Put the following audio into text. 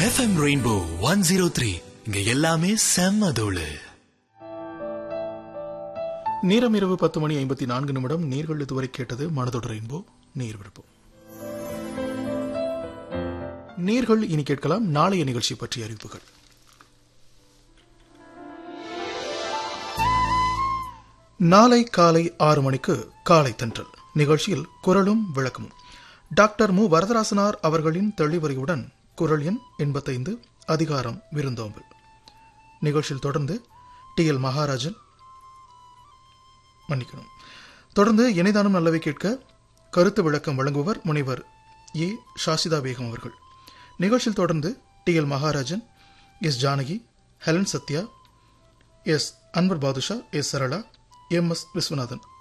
FM rainbow one zero three இங்க எல்லாமே செம்ம தோளு நேரம் இரவு பத்து மணி ஐம்பத்தி நான்கு நிமிடம் நீர்கள் இதுவரை கேட்டது மனதோடு ரெயின்போ நீர் விருப்பம் நீர்கள் இனி கேட்கலாம் நாளைய நிகழ்ச்சி பற்றிய அறிவிப்புகள் நாளை காலை ஆறு மணிக்கு காலை தென்றல் நிகழ்ச்சியில் குரலும் விளக்கமும் டாக்டர் மு வரதராசனார் அவர்களின் தெளிவுரையுடன் குரல் எண் எண்பத்தைந்து அதிகாரம் விருந்தோம்பல் நிகழ்ச்சியில் தொடர்ந்து டி எல் மகாராஜன் மன்னிக்கணும் தொடர்ந்து இணைதானம் நல்லவை கேட்க கருத்து விளக்கம் வழங்குபவர் முனைவர் ஏ ஷாசிதா பேகம் அவர்கள் நிகழ்ச்சியில் தொடர்ந்து T L Maharajan S Janaki Helen Sathya S Anwar Badusha S Sarala M S Viswanathan